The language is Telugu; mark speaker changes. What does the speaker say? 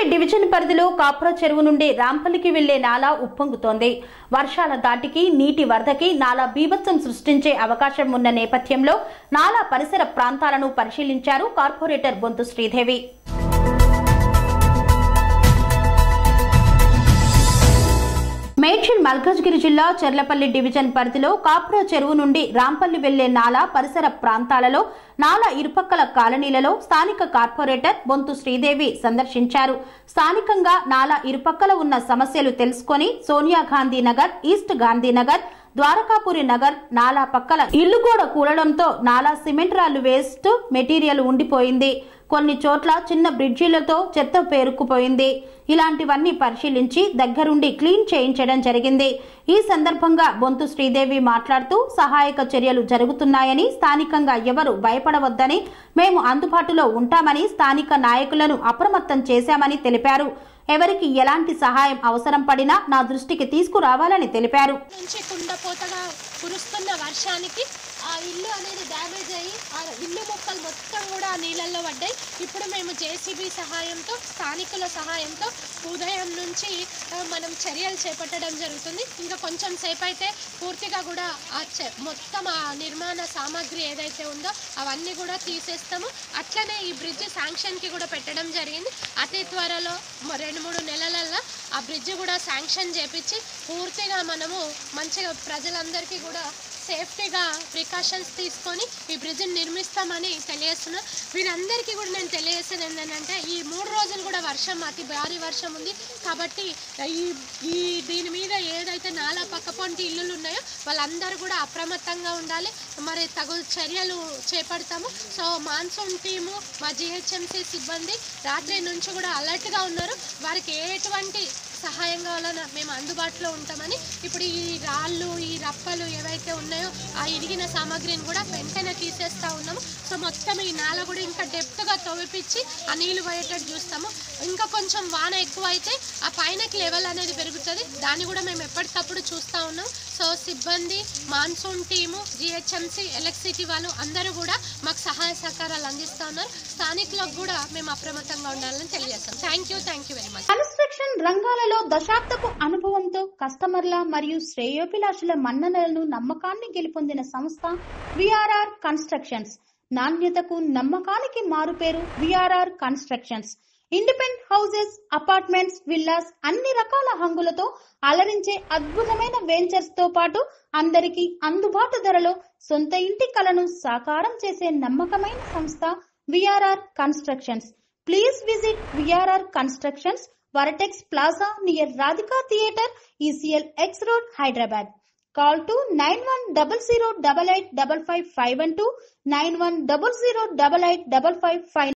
Speaker 1: చెర్లపల్లి డివిజన్ పరిధిలో కాపుర చెరువు నుండి రాంపల్లికి వెళ్లే నాలా ఉప్పొంగుతోంది వర్షాల దాటికి నీటి వరదకి నాలా బీభత్సం సృష్టించే అవకాశం ఉన్న నేపథ్యంలో నాలా పరిసర ప్రాంతాలను పరిశీలించారు కార్పొరేటర్ బొంతు శ్రీదేవి మేడ్చల్ మల్కాజ్గిరి జిల్లా చెర్లపల్లి డివిజన్ పరిధిలో కాపుర చెరువు నుండి రాంపల్లి వెళ్లే నాలా పరిసర ప్రాంతాలలో నాలా ఇరుపక్కల కాలనీలలో స్థానిక కార్పొరేటర్ బొంతు శ్రీదేవి సందర్శించారు స్థానికంగా నాలా ఇరుపక్కల ఉన్న సమస్యలు తెలుసుకొని సోనియా గాంధీ నగర్ ఈస్ట్ గాంధీనగర్ ద్వారకాపురి నగర్ నాలా పక్కల ఇల్లు కూడా కూలడంతో నాలా సిమెంట్ రాళ్లు వేస్ట్ మెటీరియల్ ఉండిపోయింది కొన్ని చోట్ల చిన్న బ్రిడ్జిలతో చెత్త పేరుకుపోయింది ఇలాంటివన్నీ పరిశీలించి దగ్గరుండి క్లీన్ చేయించడం జరిగింది ఈ సందర్భంగా బొంతు శ్రీదేవి మాట్లాడుతూ సహాయక చర్యలు జరుగుతున్నాయని స్థానికంగా ఎవరు భయపడవద్దని మేము అందుబాటులో ఉంటామని స్థానిక నాయకులను అప్రమత్తం చేశామని తెలిపారు ఎవరికి ఎలాంటి సహాయం అవసరం పడినా నా దృష్టికి తీసుకురావాలని తెలిపారు
Speaker 2: నుంచి కుండపోతగా కురుస్తున్న వర్షానికి ఆ ఇల్లు అనేది డ్యామేజ్ అయ్యి ఆ ఇల్లు మొక్కలు మొత్తం కూడా ఆ నీళ్ళల్లో పడ్డాయి ఇప్పుడు మేము జేసీబీ సహాయంతో స్థానికుల సహాయంతో ఉదయం నుంచి ఆ, మనం చర్యలు చేపట్టడం జరుగుతుంది ఇంకా కొంచెం సేపు అయితే పూర్తిగా కూడా ఆ చె- మొత్తం ఆ నిర్మాణ సామాగ్రి ఏదైతే ఉందో అవన్నీ కూడా తీసేస్తాము అట్లనే ఈ బ్రిడ్జ్ శాంక్షన్కి కూడా పెట్టడం జరిగింది అతి త్వరలో మ- రెండు మూడు నెలలల్లో ఆ బ్రిడ్జ్ కూడా శాంక్షన్ చేపించి పూర్తిగా మనము మంచిగా ప్రజలందరికీ కూడా సేఫ్టీగా ప్రికాషన్స్ తీసుకొని ఈ బ్రిడ్జ్ని నిర్మిస్తామని తెలియజేస్తున్నా వీరందరికీ కూడా నేను తెలియజేసేది ఏంటంటే ఈ మూడు రోజులు కూడా వర్షం అతి భారీ వర్షం ఉంది కాబట్టి ఈ ఈ దీని మీద ఏదైతే నాలా పక్కపొంటి ఇల్లులు ఉన్నాయో వాళ్ళందరూ కూడా అప్రమత్తంగా ఉండాలి మరి తగు చర్యలు చేపడతాము సో మాన్సూన్ టీము మా జిహెచ్ఎంసీ సిబ్బంది రాత్రి నుంచి కూడా అలర్ట్గా ఉన్నారు వారికి ఎటువంటి సహాయం కావాలన్నా మేము అందుబాటులో ఉంటామని ఇప్పుడు ఈ రాళ్ళు ఈ రప్పలు ఏవైతే ఉన్నాయో ఆ ఇరిగిన సామాగ్రిని కూడా వెంటనే తీసేస్తా ఉన్నాము సో మొత్తం ఈ నేల కూడా ఇంకా డెప్త్గా తవ్విపించి ఆ నీళ్లు పోయేటట్టు చూస్తాము ఇంకా కొంచెం వాన ఎక్కువ అయితే ఆ పైనకి లెవెల్ అనేది పెరుగుతుంది దాన్ని కూడా మేము ఎప్పటికప్పుడు చూస్తూ ఉన్నాం సో సిబ్బంది మాన్సూన్ టీము జిహెచ్ఎంసీ ఎలక్ట్రిసిటీ వాళ్ళు అందరూ కూడా మాకు సహాయ సహకారాలు అందిస్తూ ఉన్నారు స్థానికులకు కూడా మేము అప్రమత్తంగా ఉండాలని తెలియజేస్తాం thank you thank you very much
Speaker 1: construction రంగాలలో దశాబ్దపు అనుభవంతో కస్టమర్ల మరియు శ్రేయోభిలాషుల మన్ననలను నమ్మకాన్ని గెలుపొందిన సంస్థ విఆర్ఆర్ కన్స్ట్రక్షన్స్ నాణ్యతకు నమ్మకానికి మారుపేరు VRR constructions independent houses apartments villas అన్ని రకాల హంగులతో అలరించే అద్భుతమైన వెంచర్స్ తో పాటు అందరికీ అందుబాటు ధరలో సొంత ఇంటి కలను సాకారం చేసే నమ్మకమైన సంస్థ VRR constructions please visit VRR constructions Vertex plaza near Radhika theatre ECL X road Hyderabad call to nine one double zero double eight double five five one two nine one double zero double eight double five five